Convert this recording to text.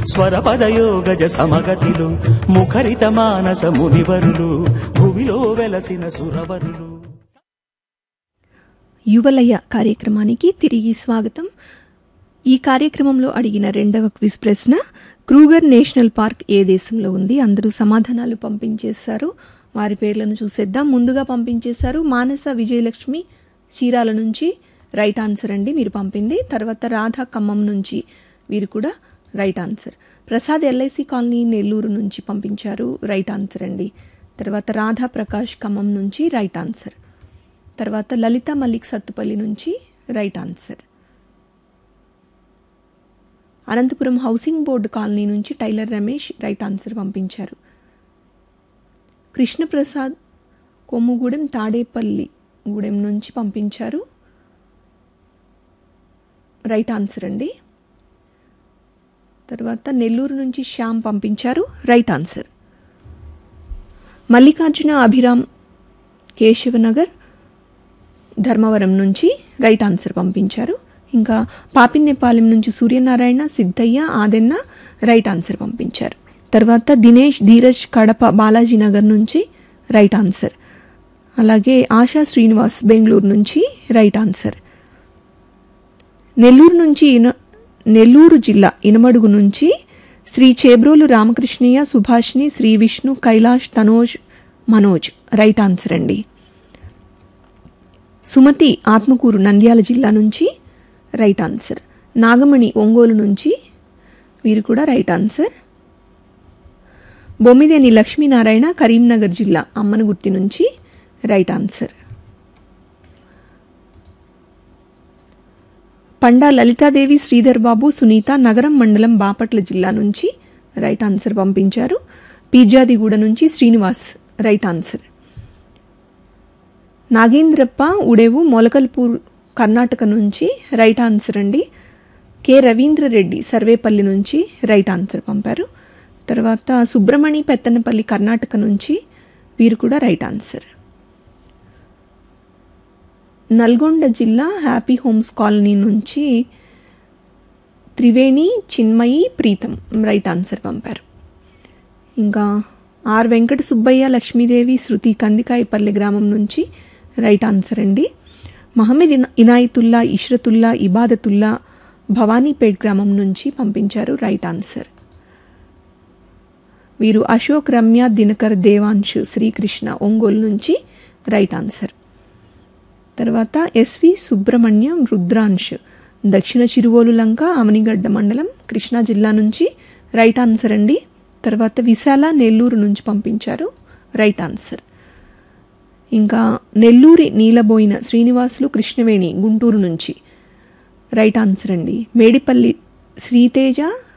స్వరపదయోగజ సమగతిలో ముఖరిత మానస మునివరులు భువిలో వెలసిన సురవరులు యువలయ కార్యక్రమానికి తిరిగి స్వాగతం ఈ కార్యక్రమంలో అడిగిన రెండవ క్విజ్ ప్రశ్న క్రూగర్ నేషనల్ పార్క్ ఏ దేశంలో ఉంది అందరూ సమాధానాలు పంపించేశారు వారి పేర్లను చూసేద్దాం ముందుగా పంపించేశారు మానస విజయలక్ష్మి చీరాల నుంచి రైట్ ఆన్సర్ అండి మీరు పంపింది తర్వాత రాధా ఖమ్మం నుంచి వీరు కూడా right answer Prasad LIC colony Nellore నుంచి పంపించారు రైట్ ఆన్సర్ అండి తర్వాత రాధా ప్రకాష్ ఖమ్మం నుంచి రైట్ ఆన్సర్ తర్వాత లలిత మల్లిక్ సత్తుపల్లి నుంచి right answer Anantapur housing board colony నుంచి టైలర్ రమేష్ రైట్ ఆన్సర్ పంపించారు కృష్ణప్రసాద్ కొమ్ముగూడెం తాడేపల్లి గూడెం నుంచి పంపించారు రైట్ ఆన్సర్ అండి తర్వాత నెల్లూరు నుంచి శ్యామ్ పంపించారు రైట్ ఆన్సర్ మల్లికార్జున అభిరామ్ కేశవనగర్ ధర్మవరం నుంచి రైట్ ఆన్సర్ పంపించారు ఇంకా పాపిన్నేపాలెం నుంచి సూర్యనారాయణ సిద్ధయ్య ఆదెన్న రైట్ ఆన్సర్ పంపించారు తర్వాత దినేష్ ధీరజ్ కడప బాలాజీ నగర్ నుంచి రైట్ ఆన్సర్ అలాగే ఆశా శ్రీనివాస్ బెంగళూరు నుంచి రైట్ ఆన్సర్ నెల్లూరు నుంచి ఇన నెల్లూరు జిల్లా ఇనమడుగు నుంచి శ్రీ చేబ్రోలు రామకృష్ణయ్య సుభాష్ని శ్రీ విష్ణు కైలాష్ తనోజ్ మనోజ్ రైట్ ఆన్సర్ అండి సుమతి ఆత్మకూరు నంద్యాల జిల్లా నుంచి రైట్ ఆన్సర్ నాగమణి ఒంగోలు నుంచి వీరు కూడా రైట్ ఆన్సర్ బొమ్మిదేని లక్ష్మీనారాయణ కరీంనగర్ జిల్లా అమ్మనగుర్తి నుంచి రైట్ ఆన్సర్ పండా లలితాదేవి శ్రీధర్ బాబు సునీత నగరం మండలం బాపట్ల జిల్లా నుంచి రైట్ ఆన్సర్ పంపించారు పీర్జాదిగూడ నుంచి శ్రీనివాస్ రైట్ ఆన్సర్ నాగేంద్రప్ప ఉడేవు మొలకల్పూర్ కర్ణాటక నుంచి రైట్ ఆన్సర్ అండి కె రవీంద్రరెడ్డి సర్వేపల్లి నుంచి రైట్ ఆన్సర్ పంపారు తర్వాత సుబ్రమణి పెత్తనపల్లి కర్ణాటక నుంచి వీరు కూడా రైట్ ఆన్సర్ నల్గొండ జిల్లా హ్యాపీ హోమ్స్ కాలనీ నుంచి త్రివేణి చిన్మయి ప్రీతం రైట్ ఆన్సర్ పంపారు ఇంకా ఆర్ వెంకట సుబ్బయ్య లక్ష్మీదేవి శృతి కందికాయపల్లి గ్రామం నుంచి రైట్ ఆన్సర్ అండి మహమ్మద్ ఇనా ఇనాయతుల్లా ఇష్రతుల్లా ఇబాదతుల్లా భవానీపేట్ గ్రామం నుంచి పంపించారు రైట్ ఆన్సర్ వీరు అశోక్ రమ్య దినకర్ దేవాంశ్ శ్రీకృష్ణ ఒంగోలు నుంచి రైట్ ఆన్సర్ తర్వాత ఎస్వి సుబ్రహ్మణ్యం రుద్రాంశ్ దక్షిణ చిరువోలు లంక అమనిగడ్డ మండలం కృష్ణా జిల్లా నుంచి రైట్ ఆన్సర్ అండి తర్వాత విశాల నెల్లూరు నుంచి పంపించారు రైట్ ఆన్సర్ ఇంకా నెల్లూరి నీలబోయిన శ్రీనివాసులు కృష్ణవేణి గుంటూరు నుంచి రైట్ ఆన్సర్ అండి మేడిపల్లి శ్రీతేజ